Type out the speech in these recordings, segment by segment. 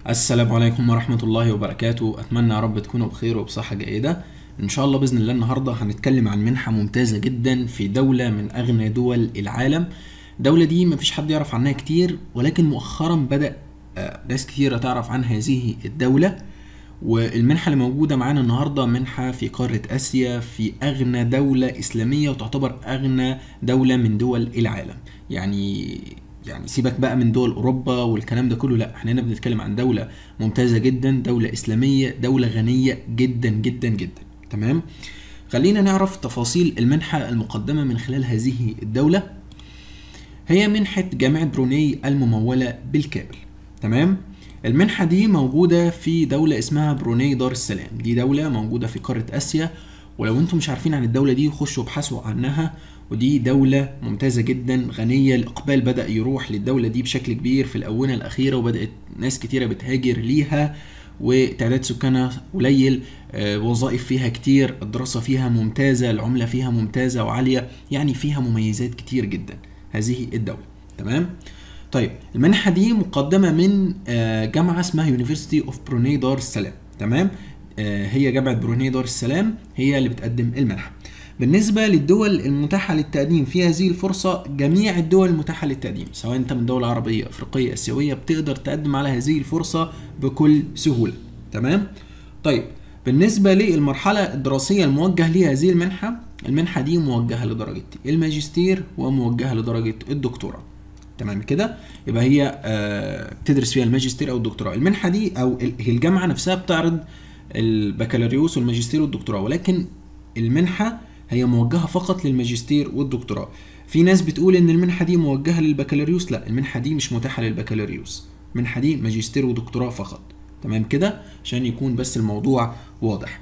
السلام عليكم ورحمة الله وبركاته أتمنى يا رب تكونوا بخير وبصحة جيدة إن شاء الله بإذن الله النهاردة هنتكلم عن منحة ممتازة جدا في دولة من أغنى دول العالم الدولة دي مفيش حد يعرف عنها كتير ولكن مؤخرا بدأ آه، ناس كتيرة تعرف عن هذه الدولة والمنحة اللي موجودة معانا النهاردة منحة في قارة آسيا في أغنى دولة إسلامية وتعتبر أغنى دولة من دول العالم يعني يعني سيبك بقى من دول أوروبا والكلام ده كله لا احنا هنا بنتكلم عن دولة ممتازة جدا دولة إسلامية دولة غنية جدا جدا جدا تمام خلينا نعرف تفاصيل المنحة المقدمة من خلال هذه الدولة هي منحة جامعة بروني الممولة بالكامل تمام المنحة دي موجودة في دولة اسمها بروني دار السلام دي دولة موجودة في قارة آسيا ولو انتم مش عارفين عن الدولة دي خشوا ابحثوا عنها ودي دولة ممتازة جدا غنية الإقبال بدأ يروح للدولة دي بشكل كبير في الآونة الأخيرة وبدأت ناس كتيرة بتهاجر ليها وتعداد سكانها قليل آه، وظائف فيها كتير الدراسة فيها ممتازة العملة فيها ممتازة وعالية يعني فيها مميزات كتير جدا هذه الدولة تمام طيب المنحة دي مقدمة من آه، جامعة اسمها يونيفرسيتي اوف بروني دار السلام تمام آه، هي جامعة بروني دار السلام هي اللي بتقدم المنحة بالنسبة للدول المتاحة للتقديم في هذه الفرصة جميع الدول المتاحة للتقديم سواء انت من دولة عربية افريقية اسيوية بتقدر تقدم على هذه الفرصة بكل سهولة تمام طيب بالنسبة للمرحلة الدراسية الموجه لهذه المنحة المنحة دي موجهة لدرجة الماجستير وموجهة لدرجة الدكتوراه تمام كده يبقى هي آه، بتدرس فيها الماجستير او الدكتوراه المنحه دي او ال- هي الجامعه نفسها بتعرض البكالوريوس والماجستير والدكتوراه ولكن المنحه هي موجهه فقط للماجستير والدكتوراه في ناس بتقول ان المنحه دي موجهه للبكالوريوس لا المنحه دي مش متاحه للبكالوريوس المنحه دي ماجستير ودكتوراه فقط تمام كده عشان يكون بس الموضوع واضح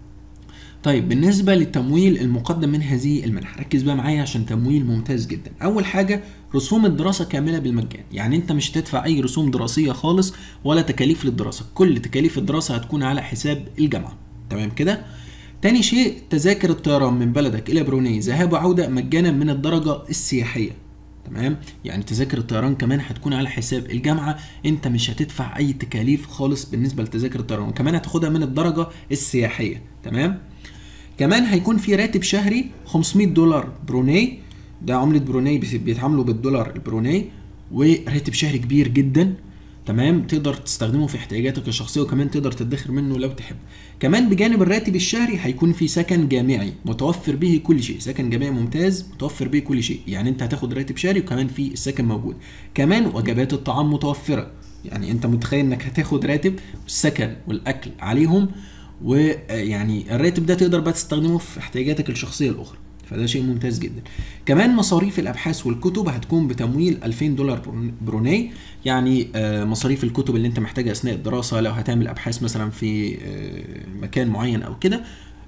طيب بالنسبة للتمويل المقدم من هذه المنحة ركز بقى معايا عشان تمويل ممتاز جدا أول حاجة رسوم الدراسة كاملة بالمجان يعني أنت مش هتدفع أي رسوم دراسية خالص ولا تكاليف للدراسة كل تكاليف الدراسة هتكون على حساب الجامعة تمام كده تاني شيء تذاكر الطيران من بلدك إلى بروني ذهاب وعودة مجانا من الدرجة السياحية تمام يعني تذاكر الطيران كمان هتكون على حساب الجامعه انت مش هتدفع اي تكاليف خالص بالنسبه لتذاكر الطيران وكمان هتاخدها من الدرجه السياحيه تمام كمان هيكون في راتب شهري 500 دولار بروني ده عملة بروني بس- بيتعاملوا بالدولار البروني وراتب شهري كبير جدا تمام تقدر تستخدمه في احتياجاتك الشخصيه وكمان تقدر تدخر منه لو تحب كمان بجانب الراتب الشهري هيكون في سكن جامعي متوفر به كل شيء سكن جامعي ممتاز متوفر به كل شيء يعني انت هتاخد راتب شهري وكمان في السكن موجود كمان وجبات الطعام متوفره يعني انت متخيل انك هتاخد راتب والسكن والاكل عليهم ويعني الراتب ده تقدر بقى تستخدمه في احتياجاتك الشخصيه الاخرى فده شيء ممتاز جدا كمان مصاريف الابحاث والكتب هتكون بتمويل 2000 دولار برون- بروني يعني آه، مصاريف الكتب اللي انت محتاجها اثناء الدراسه لو هتعمل ابحاث مثلا في آه، مكان معين او كده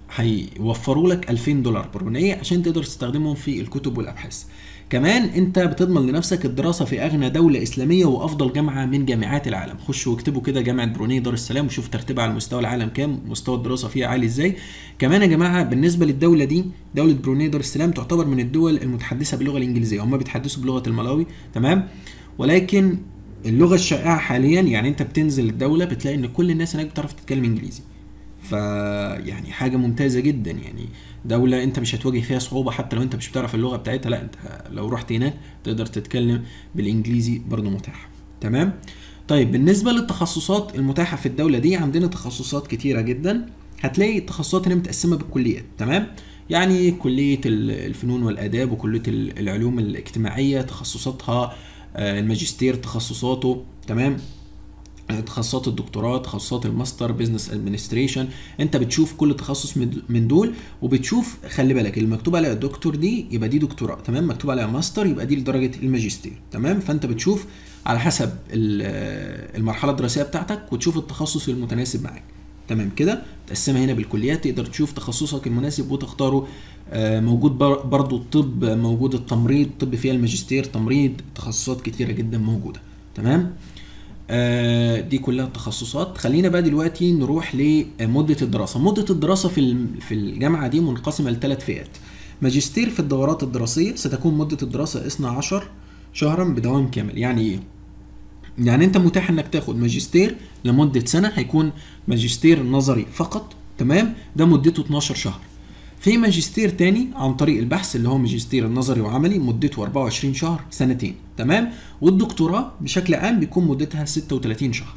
هيوفروا لك 2000 دولار برونية عشان تقدر تستخدمهم في الكتب والابحاث كمان انت بتضمن لنفسك الدراسه في اغنى دوله اسلاميه وافضل جامعه من جامعات العالم خشوا واكتبوا كده جامعه بروني دار السلام وشوف ترتيبها على مستوى العالم كام مستوى الدراسه فيها عالي ازاي كمان يا جماعه بالنسبه للدوله دي دوله بروني دار السلام تعتبر من الدول المتحدثه باللغه الانجليزيه هم بيتحدثوا بلغه الملاوي تمام ولكن اللغه الشائعه حاليا يعني انت بتنزل الدوله بتلاقي ان كل الناس هناك بتعرف تتكلم انجليزي ف يعني حاجه ممتازه جدا يعني دوله انت مش هتواجه فيها صعوبه حتى لو انت مش بتعرف اللغه بتاعتها لا انت لو رحت هناك تقدر تتكلم بالانجليزي برضو متاح تمام طيب بالنسبه للتخصصات المتاحه في الدوله دي عندنا تخصصات كتيره جدا هتلاقي التخصصات هنا متقسمه بالكليات تمام يعني كليه ال- الفنون والاداب وكليه ال- العلوم الاجتماعيه تخصصاتها آه، الماجستير تخصصاته تمام تخصصات الدكتوراه تخصصات الماستر بزنس ادمنستريشن انت بتشوف كل تخصص من- من دول وبتشوف خلي بالك اللي مكتوب عليها دكتور دي يبقى دي دكتوراه تمام مكتوب عليها ماستر يبقى دي لدرجه الماجستير تمام فانت بتشوف على حسب ال- المرحله الدراسيه بتاعتك وتشوف التخصص المتناسب معاك تمام كده تقسمها هنا بالكليات تقدر تشوف تخصصك المناسب وتختاره آه، موجود بر- برضو الطب موجود التمريض طب فيها الماجستير تمريض تخصصات كتيره جدا موجوده تمام آه، دي كلها تخصصات خلينا بقى دلوقتي نروح لمدة الدراسة مدة الدراسة في الم- في الجامعة دي منقسمة لثلاث فئات ماجستير في الدورات الدراسية ستكون مدة الدراسة 12 شهرا بدوام كامل يعني ايه يعني انت متاح انك تاخد ماجستير لمده سنه هيكون ماجستير نظري فقط تمام ده مدته 12 شهر في ماجستير تاني عن طريق البحث اللي هو ماجستير النظري وعملي مدته 24 شهر سنتين تمام والدكتوراه بشكل عام بيكون مدتها 36 شهر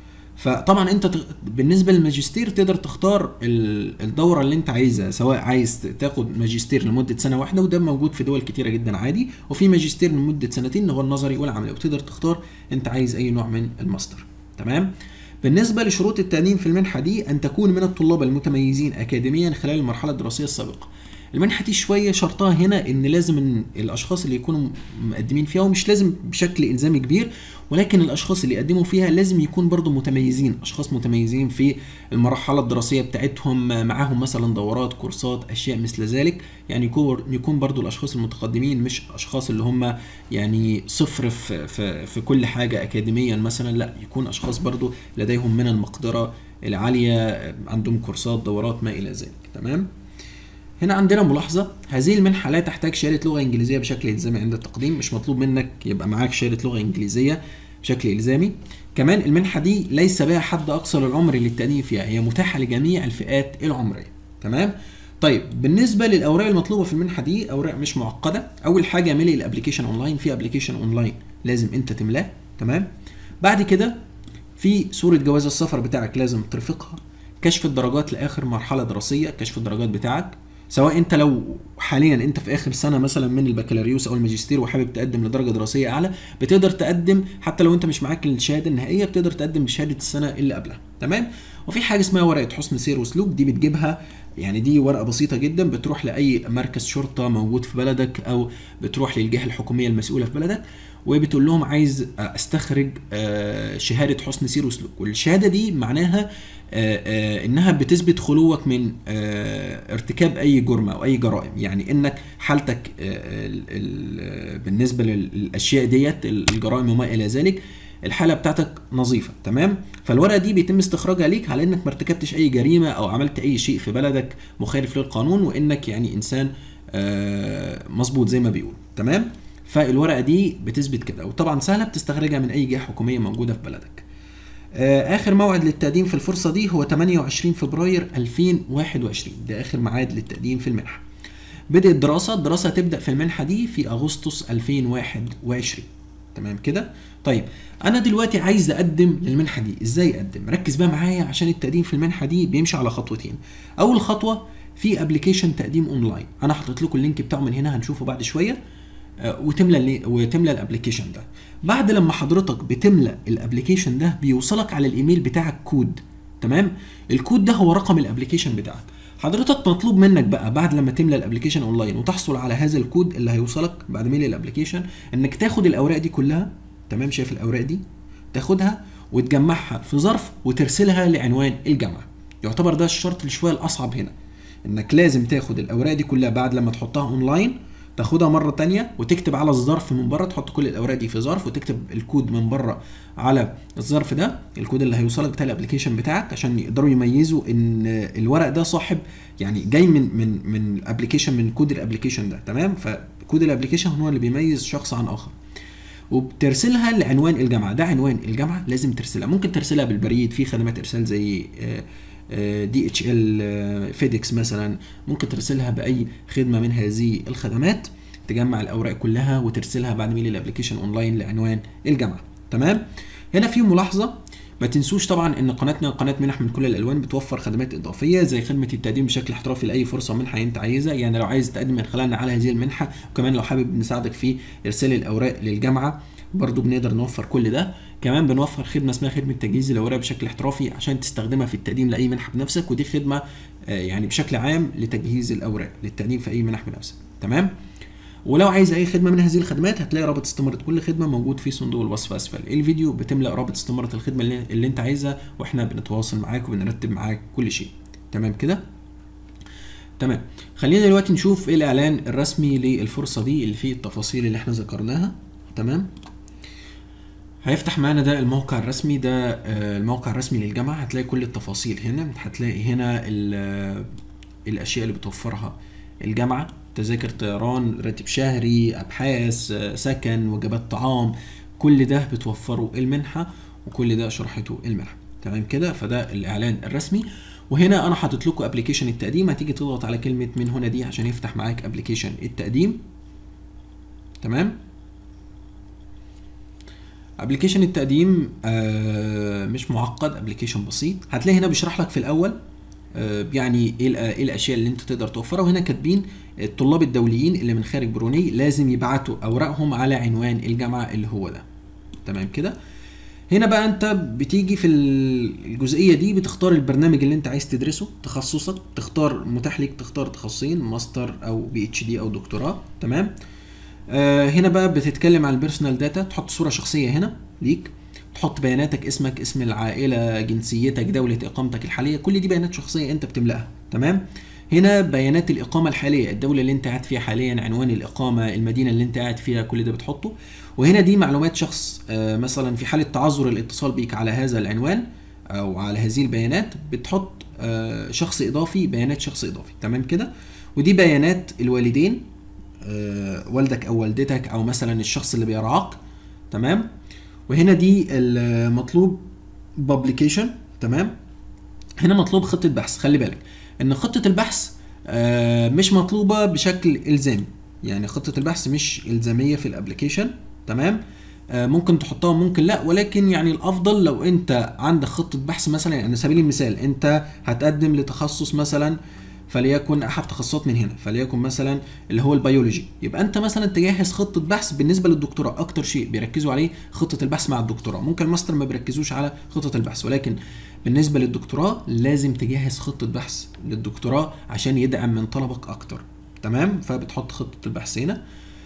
فطبعا انت تغ... بالنسبه للماجستير تقدر تختار ال- الدوره اللي انت عايزها سواء عايز تاخد ماجستير لمده سنه واحده وده موجود في دول كتيره جدا عادي وفي ماجستير لمده سنتين اللي هو النظري والعملي وتقدر تختار انت عايز اي نوع من الماستر تمام بالنسبة لشروط التقديم في المنحة دي أن تكون من الطلاب المتميزين أكاديميا خلال المرحلة الدراسية السابقة. المنحة دي شوية شرطها هنا إن لازم إن الأشخاص اللي يكونوا مقدمين فيها ومش لازم بشكل إلزامي كبير ولكن الأشخاص اللي يقدموا فيها لازم يكون برضو متميزين، أشخاص متميزين في المرحلة الدراسية بتاعتهم معاهم مثلا دورات كورسات أشياء مثل ذلك، يعني يكون يكون برضو الأشخاص المتقدمين مش أشخاص اللي هم يعني صفر في, في, في كل حاجة أكاديميا مثلا لا يكون أشخاص برضو لديهم من المقدرة العالية عندهم كورسات دورات ما إلى ذلك تمام هنا عندنا ملاحظة هذه المنحة لا تحتاج شهادة لغة إنجليزية بشكل إلزامي عند التقديم مش مطلوب منك يبقى معاك شهادة لغة إنجليزية بشكل إلزامي كمان المنحة دي ليس بها حد أقصى للعمر للتقديم فيها هي متاحة لجميع الفئات العمرية تمام طيب بالنسبه للاوراق المطلوبه في المنحه دي اوراق مش معقده اول حاجه ملء الابلكيشن اونلاين في ابلكيشن اونلاين لازم انت تملاه تمام بعد كده في صوره جواز السفر بتاعك لازم ترفقها كشف الدرجات لاخر مرحله دراسيه كشف الدرجات بتاعك سواء انت لو حاليا انت في اخر سنه مثلا من البكالوريوس او الماجستير وحابب تقدم لدرجه دراسيه اعلى بتقدر تقدم حتى لو انت مش معاك الشهاده النهائيه بتقدر تقدم بشهاده السنه اللي قبلها تمام وفي حاجه اسمها ورقه حسن سير وسلوك دي بتجيبها يعني دي ورقه بسيطه جدا بتروح لاي مركز شرطه موجود في بلدك او بتروح للجهه الحكوميه المسؤوله في بلدك وبتقول لهم عايز استخرج شهاده حسن سير وسلوك والشهاده دي معناها انها بتثبت خلوك من ارتكاب اي جرم او اي جرائم يعني انك حالتك بالنسبه للاشياء ديت الجرائم وما الى ذلك الحاله بتاعتك نظيفه تمام فالورقه دي بيتم استخراجها ليك على انك ما ارتكبتش اي جريمه او عملت اي شيء في بلدك مخالف للقانون وانك يعني انسان مظبوط زي ما بيقول تمام فالورقه دي بتثبت كده وطبعا سهله بتستخرجها من اي جهه حكوميه موجوده في بلدك اخر موعد للتقديم في الفرصه دي هو 28 فبراير 2021 ده اخر ميعاد للتقديم في المنحه بدء الدراسه الدراسه هتبدا في المنحه دي في اغسطس 2021 تمام كده طيب انا دلوقتي عايز اقدم للمنحه دي ازاي اقدم ركز بقى معايا عشان التقديم في المنحه دي بيمشي على خطوتين اول خطوه في ابلكيشن تقديم اونلاين انا حاطط لكم اللينك بتاعه من هنا هنشوفه بعد شويه وتملى وتملى الابلكيشن ده بعد لما حضرتك بتملى الابلكيشن ده بيوصلك على الايميل بتاعك كود تمام الكود ده هو رقم الابلكيشن بتاعك حضرتك مطلوب منك بقى بعد لما تملى الابلكيشن اونلاين وتحصل على هذا الكود اللي هيوصلك بعد ميل الابلكيشن انك تاخد الاوراق دي كلها تمام شايف الاوراق دي تاخدها وتجمعها في ظرف وترسلها لعنوان الجامعه يعتبر ده الشرط اللي شويه الاصعب هنا انك لازم تاخد الاوراق دي كلها بعد لما تحطها اونلاين تاخدها مره تانية وتكتب على الظرف من بره تحط كل الاوراق دي في ظرف وتكتب الكود من بره على الظرف ده الكود اللي هيوصلك بتاع الابلكيشن بتاعك عشان يقدروا يميزوا ان الورق ده صاحب يعني جاي من من من الابلكيشن من كود الابلكيشن ده تمام فكود الابلكيشن هو اللي بيميز شخص عن اخر وبترسلها لعنوان الجامعه ده عنوان الجامعه لازم ترسلها ممكن ترسلها بالبريد في خدمات ارسال زي دي اتش ال فيديكس مثلا ممكن ترسلها باي خدمه من هذه الخدمات تجمع الاوراق كلها وترسلها بعد ميل الابلكيشن اونلاين لعنوان الجامعه تمام هنا في ملاحظه ما تنسوش طبعا ان قناتنا قناه منح من كل الالوان بتوفر خدمات اضافيه زي خدمه التقديم بشكل احترافي لاي فرصه منحه انت عايزها يعني لو عايز تقدم من خلالنا على هذه المنحه وكمان لو حابب نساعدك في ارسال الاوراق للجامعه برضو بنقدر نوفر كل ده كمان بنوفر خدمه اسمها خدمه تجهيز الاوراق بشكل احترافي عشان تستخدمها في التقديم لاي منحه بنفسك ودي خدمه يعني بشكل عام لتجهيز الاوراق للتقديم في اي منح بنفسك تمام ولو عايز اي خدمه من هذه الخدمات هتلاقي رابط استماره كل خدمه موجود في صندوق الوصف اسفل الفيديو بتملا رابط استماره الخدمه اللي, اللي انت عايزها واحنا بنتواصل معاك وبنرتب معاك كل شيء تمام كده تمام خلينا دلوقتي نشوف ايه الاعلان الرسمي للفرصه دي اللي فيه التفاصيل اللي احنا ذكرناها تمام هيفتح معانا ده الموقع الرسمي ده الموقع الرسمي للجامعه هتلاقي كل التفاصيل هنا هتلاقي هنا الاشياء اللي بتوفرها الجامعه تذاكر طيران راتب شهري ابحاث سكن وجبات طعام كل ده بتوفره المنحه وكل ده شرحته المنحه تمام كده فده الاعلان الرسمي وهنا انا حاطط لكم ابلكيشن التقديم هتيجي تضغط على كلمه من هنا دي عشان يفتح معاك ابلكيشن التقديم تمام ابلكيشن التقديم آه مش معقد ابلكيشن بسيط هتلاقي هنا بيشرح لك في الاول آه يعني ايه ايه الاشياء اللي انت تقدر توفرها وهنا كاتبين الطلاب الدوليين اللي من خارج بروني لازم يبعتوا اوراقهم على عنوان الجامعه اللي هو ده تمام كده هنا بقى انت بتيجي في الجزئيه دي بتختار البرنامج اللي انت عايز تدرسه تخصصك تختار متاح ليك تختار تخصصين ماستر او بي اتش دي او دكتوراه تمام آه هنا بقى بتتكلم عن البيرسونال داتا تحط صوره شخصيه هنا ليك تحط بياناتك اسمك اسم العائله جنسيتك دوله اقامتك الحاليه كل دي بيانات شخصيه انت بتملاها تمام هنا بيانات الإقامة الحالية الدولة اللي أنت قاعد فيها حاليا عنوان الإقامة المدينة اللي أنت قاعد فيها كل ده بتحطه وهنا دي معلومات شخص آه مثلا في حالة تعذر الاتصال بيك على هذا العنوان أو على هذه البيانات بتحط آه شخص إضافي بيانات شخص إضافي تمام كده ودي بيانات الوالدين آه والدك أو والدتك أو مثلا الشخص اللي بيرعاك تمام وهنا دي المطلوب بابليكيشن تمام هنا مطلوب خطة بحث خلي بالك ان خطه البحث آه مش مطلوبه بشكل الزامي يعني خطه البحث مش الزاميه في الابلكيشن تمام آه ممكن تحطها ممكن لا ولكن يعني الافضل لو انت عندك خطه بحث مثلا يعني على سبيل المثال انت هتقدم لتخصص مثلا فليكن احد تخصصات من هنا فليكن مثلا اللي هو البيولوجي يبقى انت مثلا تجهز خطه بحث بالنسبه للدكتوراه اكتر شيء بيركزوا عليه خطه البحث مع الدكتوراه ممكن الماستر ما بيركزوش على خطه البحث ولكن بالنسبه للدكتوراه لازم تجهز خطه بحث للدكتوراه عشان يدعم من طلبك اكتر تمام فبتحط خطه البحث هنا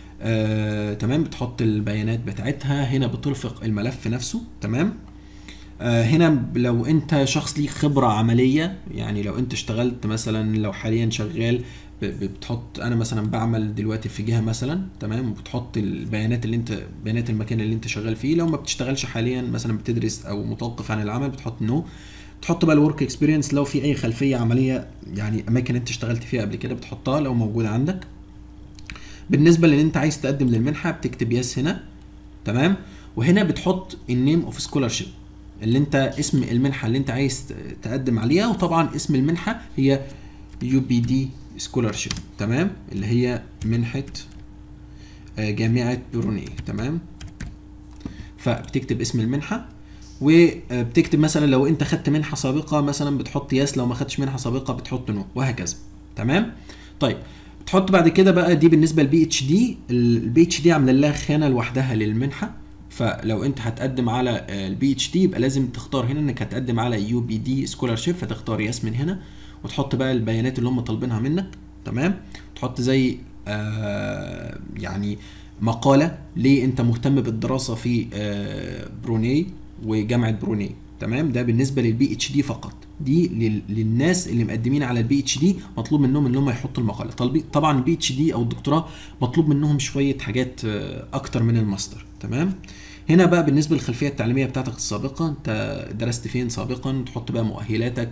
آه، تمام بتحط البيانات بتاعتها هنا بترفق الملف نفسه تمام آه، هنا لو انت شخص ليك خبره عمليه يعني لو انت اشتغلت مثلا لو حاليا شغال ب- بتحط انا مثلا بعمل دلوقتي في جهه مثلا تمام وبتحط البيانات اللي انت بيانات المكان اللي انت شغال فيه لو ما بتشتغلش حاليا مثلا بتدرس او متوقف عن العمل بتحط نو تحط بقى الورك اكسبيرينس لو في اي خلفيه عمليه يعني اماكن انت اشتغلت فيها قبل كده بتحطها لو موجوده عندك بالنسبه لان انت عايز تقدم للمنحه بتكتب يس هنا تمام وهنا بتحط النيم اوف سكولارشيب اللي انت اسم المنحه اللي انت عايز تقدم عليها وطبعا اسم المنحه هي يو بي دي سكولارشيب تمام اللي هي منحه آه، جامعه برونيه تمام فبتكتب اسم المنحه وبتكتب مثلا لو انت خدت منحه سابقه مثلا بتحط يس لو ما خدتش منحه سابقه بتحط نو وهكذا تمام طيب تحط بعد كده بقى دي بالنسبه للبي اتش دي البي اتش دي عامله لها خانه لوحدها للمنحه فلو انت هتقدم على البي اتش دي يبقى لازم تختار هنا انك هتقدم على يو بي دي سكولارشيب فتختار يس من هنا وتحط بقى البيانات اللي هم طالبينها منك تمام تحط زي آه يعني مقاله ليه انت مهتم بالدراسه في آه بروني وجامعه بروني تمام ده بالنسبه للبي اتش دي فقط دي لل- للناس اللي مقدمين على البي اتش دي مطلوب منهم ان هم يحطوا المقاله طالبي- طبعا البي اتش دي او الدكتوراه مطلوب منهم شويه حاجات آه، اكتر من الماستر تمام هنا بقى بالنسبه للخلفيه التعليميه بتاعتك السابقه انت درست فين سابقا تحط بقى مؤهلاتك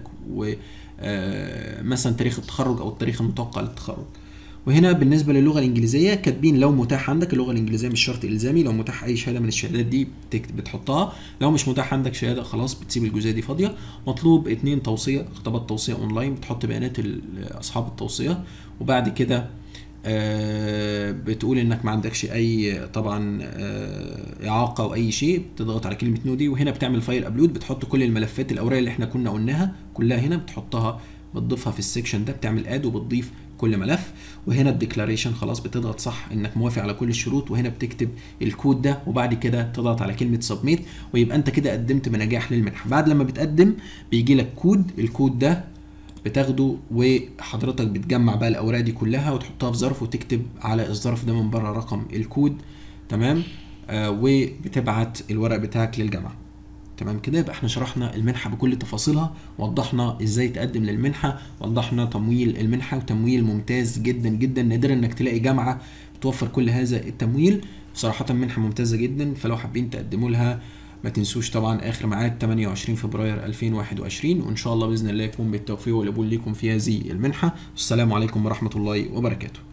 ومثلا تاريخ التخرج او التاريخ المتوقع للتخرج وهنا بالنسبه للغه الانجليزيه كاتبين لو متاح عندك اللغه الانجليزيه مش شرط الزامي لو متاح اي شهاده من الشهادات دي بتكتب بتحطها لو مش متاح عندك شهاده خلاص بتسيب الجزئيه دي فاضيه مطلوب اتنين توصيه خطابات توصيه اونلاين بتحط بيانات ال- اصحاب التوصيه وبعد كده آه، بتقول انك ما عندكش اي طبعا آه، اعاقه او اي شيء بتضغط على كلمه نو دي وهنا بتعمل فايل ابلود بتحط كل الملفات الاوراق اللي احنا كنا قلناها كلها هنا بتحطها بتضيفها في السكشن ده بتعمل اد وبتضيف كل ملف وهنا الديكلاريشن خلاص بتضغط صح انك موافق على كل الشروط وهنا بتكتب الكود ده وبعد كده تضغط على كلمه سبميت ويبقى انت كده قدمت بنجاح للمنحه بعد لما بتقدم بيجي لك كود الكود ده بتاخده وحضرتك بتجمع بقى الاوراق دي كلها وتحطها في ظرف وتكتب على الظرف ده من بره رقم الكود تمام آه وبتبعت الورق بتاعك للجامعه تمام كده يبقى احنا شرحنا المنحه بكل تفاصيلها وضحنا ازاي تقدم للمنحه وضحنا تمويل المنحه وتمويل ممتاز جدا جدا نادر انك تلاقي جامعه بتوفر كل هذا التمويل صراحه منحه ممتازه جدا فلو حابين تقدموا لها ما تنسوش طبعا اخر ميعاد 28 فبراير 2021 وان شاء الله باذن الله يكون بالتوفيق والقبول لكم في هذه المنحه والسلام عليكم ورحمه الله وبركاته